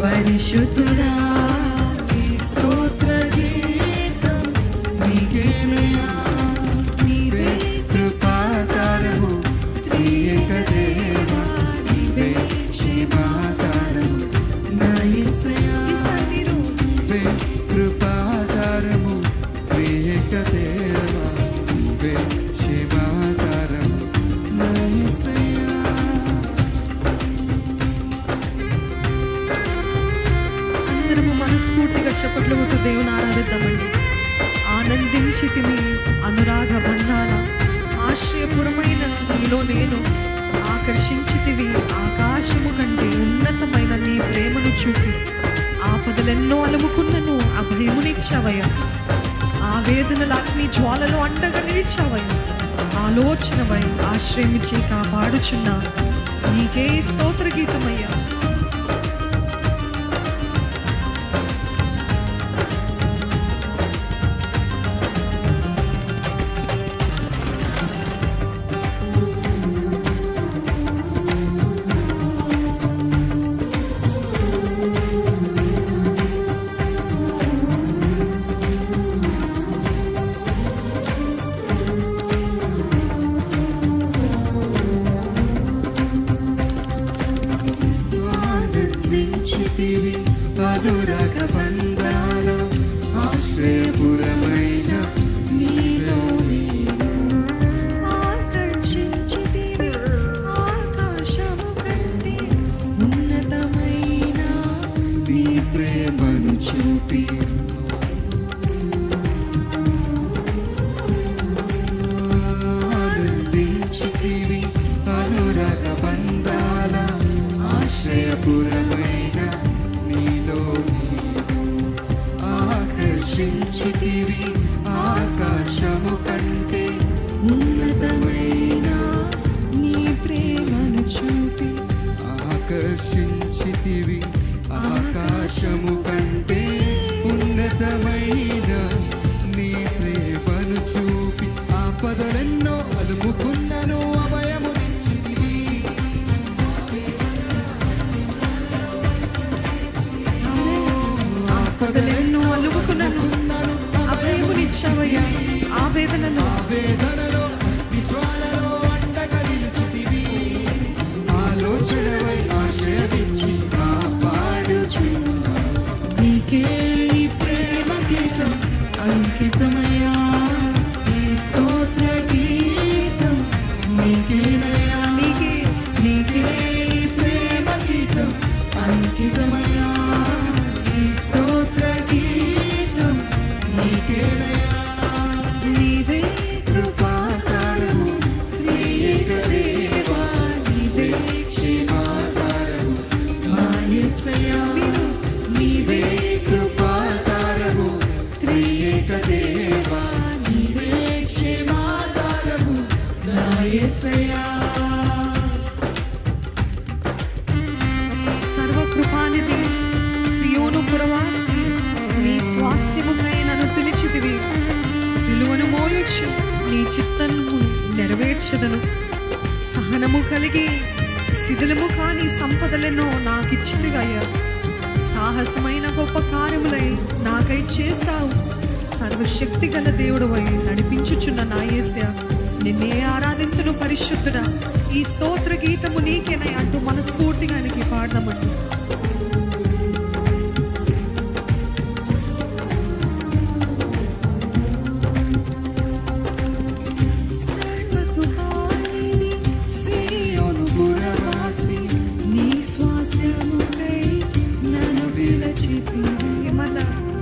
పరిశుద్ధుడా ఈ స్తోత్ర గీతం నీకేనయ్యా నీవే కృపాతారము త్రియేక దేవా నీవే క్షేమాతారము నా యేసయ్యా నీవే కృపాతారము త్రియేక దేవా నీవే క్షేమాతారము నా యేసయ్యా అందరము మనస్ఫూర్తిగా చప్పట్లు కొట్టు దేవుని ఆరాధిద్దామండి ఆనందించి తిని అనురాగ బంధాల ఆశ్రయపురమైన నీలో నేను ఆకర్షించితివి ఆకాశము కంటే ఉన్నతమైన నీ ప్రేమను చూపి ఆపదలెన్నో అలుముకున్నను అభయమునిచ్చావయ్యా ఆవేదనల అగ్ని జ్వాలలో అండగా నిలిచావయ్యా ఆలోచనవై ఆశ్రయమిచ్చి కాపాడుచున్నా నీకే స్తోత్ర గీతమయ్యా ఆనందించితివి అనురాగ బంధాల ఆశ్రయపురమైన నీలో నేను ఆకర్షించితివి ఆకాశము కంటే ఉన్నతమైన నీ ప్రేమను చూపి ఆనందించితివి అనురాగ బంధాల ఆశ్రయపురమైన నీలో నేను ఆకర్షించితివి ఆకాశము కంటే ఉన్నతమైన నీ ప్రేమను చూపి ఆకర్షించితివి ఆకాశము కంటే ఉన్నతమైన నీ ప్రేమను చూపి ఆపదలెన్నో అలుముకున్నను అభయమునిచ్చితివి ఆపదలెన్నో అలుముకున్నను అభయమునిచ్చావయ్యా ఆవేదనలో ఆవేదనలో నిజ్వాలలో అండగా నిలిచితివి ఆలోచనవై ఆశ్రయమిచ్చి కాపాడుచున్నా నీకే ఈ ప్రేమ గీతం అంకితమయ్యా ఈ స్తోత్ర గీతం నీకేనయ్యా నీకే నీకే ఈ ప్రేమ గీతం అంకితమయ్యా ఈ స్తోత్ర గీతం నీకేనయ్యా నీవే కృపాకారము త్రియేక దేవా నీవే క్షేమాకారము మా యేసయ్యా నీవే కృపాకారము త్రియేక దేవా నీవే క్షేమాకారము నా యేసయ్యా సర్వకృపానిధి సియోను పురవాసి నీ స్వాస్థ్యముకై నన్ను పిలిచితివి సిలువను మోయొచ్చు నీ చిత్తము నెరవేర్చదను సహనము కలిగి శిథిలము కాని సంపదలను నాకిచ్చితివయ్యా సాహసమైన గొప్ప కార్యములై నాకై చేశావు సర్వశక్తి గల దేవుడవై నడిపించుచున్న నా యేసయ్య నిన్నే ఆరాధింతును పరిశుద్ధుడా ఈ స్తోత్ర గీతము నీకేనై అంటూ మనస్ఫూర్తిగా ఆయనకి పాడదామంటూ సర్వకృపానిధి సియోను పురవాసి నీ స్వాస్థ్యముకై నన్ను పిలచితివి మన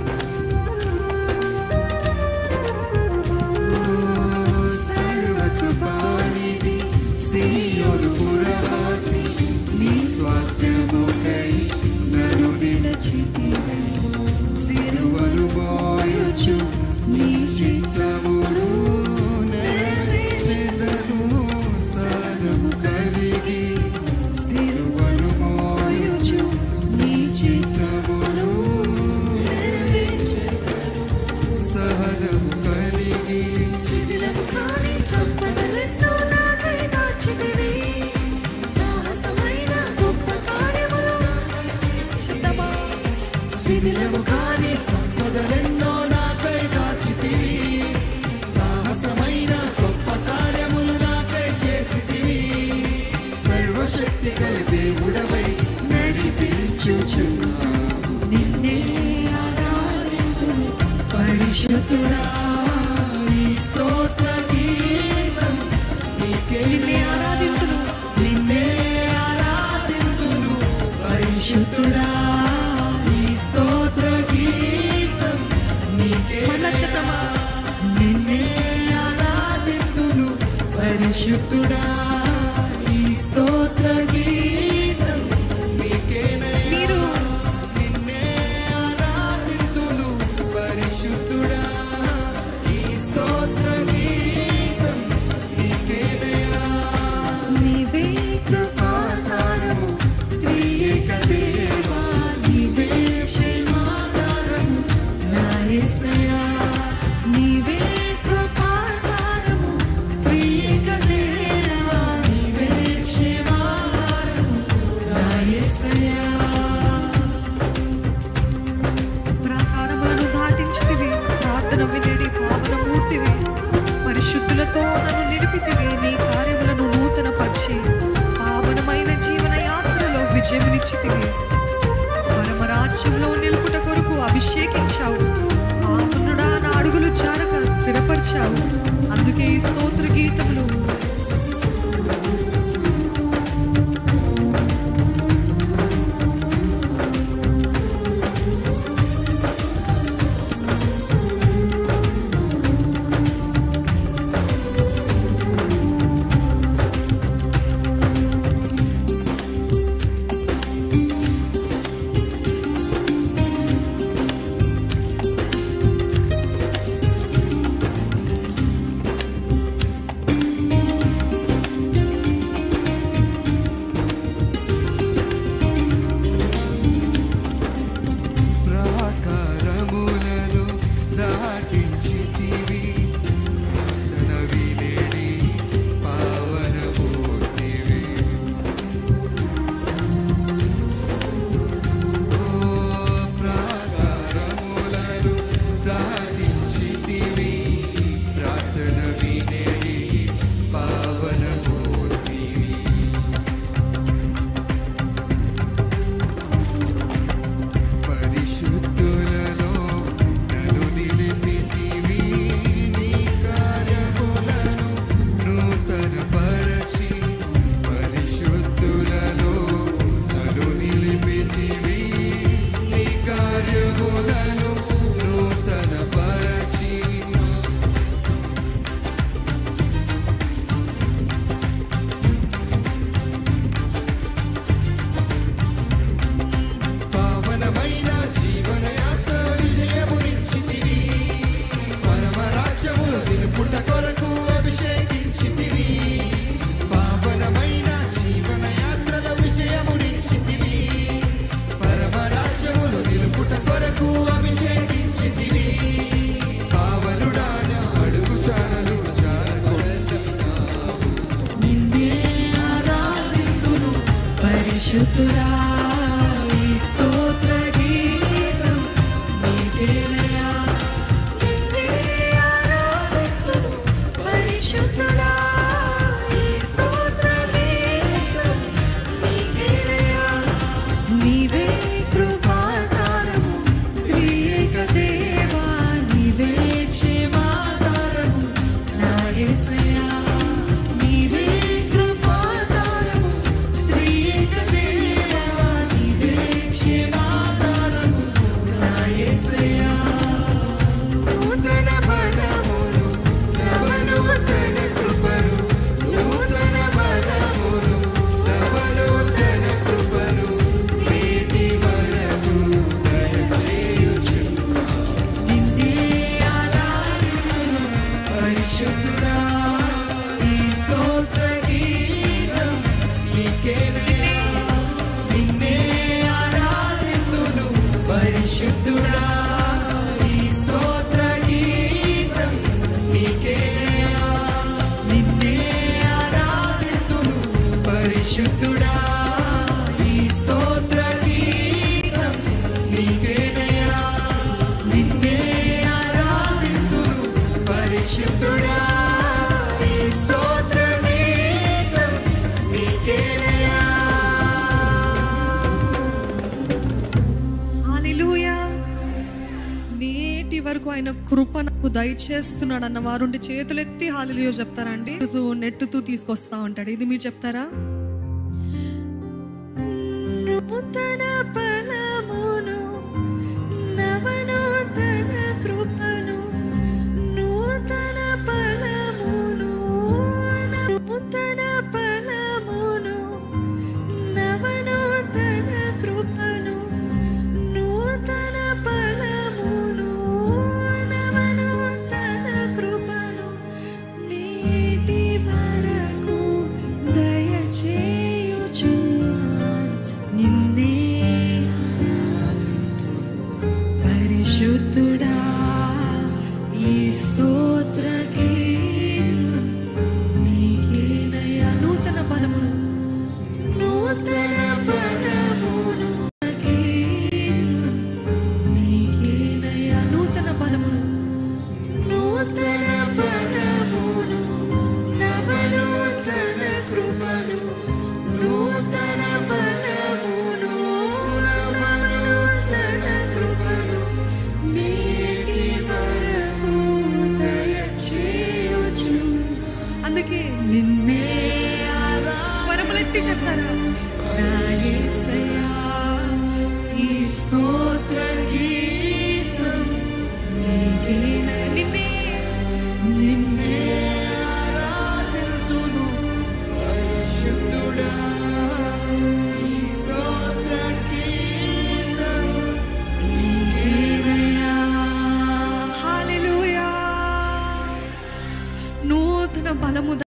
సర్వకృపానిధి సియోను పురవాసి నీ స్వాస్థ్యముకై నన్ను పిలచితివి సిలువను మోయుచు నీ చిత్తమును నెరవేర్చెదను సహనము కలిగి సిలువను మోయుచు నీ చిత్తమును సహనము కలిగి శిథిలం కాని సంపదలెన్నో నాకై దాచితివి. సాహసమైన గొప్ప కార్యములు చేద్దామా? శిథిలము కాని సంపదలెన్నో నాకై దాచితివి సాహసమైన గొప్ప కార్యములు నాకై చేసితివి సర్వశక్తి గల దేవుడవై నడిపించుచున్నావు నిన్నే ఆరాధింతును పరిశుద్ధుడా నీ స్తోత్ర గీతం నీకే నిన్నే ఆరాధింతును నిన్నే ఆరాధింతును పరిశుద్ధుడా నీ స్తోత్ర గీతం నీకే మరలా చెప్తామా? నిన్నే ఆరాధింతును పరిశుద్ధుడా నీ స్తోత్ర గీతం నీకేనయ్యా మీరు నిన్నే ఆరాధింతును పరిశుద్ధుడా ఈ స్తోత్ర గీతం నీకేనయ్యా నీవే కృపాధారము త్రియేక దేవా నీవే క్షేమాధారము నా యేసయ్యా నీవే కృపాధారము త్రియేక దేవా నీవే క్షేమాధారము నా యేసయ్యా ప్రాకారములను దాటించితివి ప్రార్థన వినేడి పావనమూర్తివి పరిశుద్ధులతో నన్ను నిలిపితివి నీ కార్యములను నూతన పరిచి పావనమైన జీవన యాత్రలో విజయమునిచ్చితివి పరమరాజ్యంలో నిలుపుట కొరకు అభిషేకించావు పావనుడా నా అడుగులు జారక స్థిరపరిచావు అందుకే ఈ స్తోత్ర గీతములు ప్రాకారములను దాటించితివి తన వినేడి పావనమూర్తివి ఓ ప్రాకారములను దాటించితివి ప్రార్థన వినేడి పావనమూర్తివి పరిశుద్ధులలో నన్ను నిలిపితివి నీ కార్యములను నూతన పరచి పరిశుద్ధులలో నన్ను నిలిపితివి నీ కార్యములను నూతన పరచి పావనమైన జీవన యాత్ర విజయమునిచ్చితివి పరమరాజ్యములు నిలుపుట కొరకు అభిషేకించితివి పావనమైన జీవన యాత్రల విజయమునిచ్చితివి పరమరాజ్యములు నిలుపుట కొరకు అభిషేకించితివి పావనుడాన అడుగు చాలలు నిన్నే ఆరాధింతును పరిశుద్ధుడా ఈ స్తోత్ర గీతం నీకేనయ్యా. నిన్నే ఆరాధింతును. పరిశుద్ధుడా ఈ స్తోత్ర గీతం నీకేనయ్యా. నీవే కృపాకారము త్రియేక దేవా నీవే క్షేమాధారము నా యేసయ్యా నీవే కృపాకారము త్రియేక దేవా నీవే క్షేమాధారము నా యేసయ్యా నూతన బలమును నవనూతన కృపను నూతన బలమును నవనూతన కృపను నేటి వరకు దయచేయుచున్నావు నిన్నే ఆరాధితును పరిశుద్ధుడా ఈ స్తోత్ర గీతం నీకేనయ్యా నిన్నే ఆరాధితును పరిశుద్ధుడా ఈ స్తోత్ర గీతం నీకేనయ్యా నిన్నే ఆరాధితును పరిశుద్ధుడా ఈ స్తోత్ర గీతం నీకేనయ్యా వరకు ఆయన కృప నాకు దయచేస్తున్నాడు అన్న వారుండి చేతులెత్తి హాలియో చెప్తారండి నెట్టుతూ నెట్టుతూ తీసుకొస్తా ఉంటాడు ఇది మీరు చెప్తారా నూతన బలమును నవనూతన కృపను నూతన బలమును నూతన బలమును నవనూతన కృపను నూతన బలమును నవనూతన కృపను నేటి వరకు దయచేయుచున్నాను నిన్నే పరిశుద్ధుడా ఈ స్తోత్ర గీతం నీకేనయ్యా నూతన బలమును నూతన బలమును గీతం నీకేనయ్యా నూతన బలమును నూతన బలమును నవనూతన కృపను నూతన బలమును నవనూతన కృపను నేటి వరకు దయచేయుచు అందుకే నిన్నే స్వరములెత్తి చెప్తారా నా యేసయ్యా, ఈ స్తోత్ర గీతం నీకేనయ్యా. నిన్నే నిన్నే ఆరాధింతును పరిశుద్ధుడా ఈ స్తోత్ర గీతం నీకేనయ్యా హల్లెలూయా నూతన బలము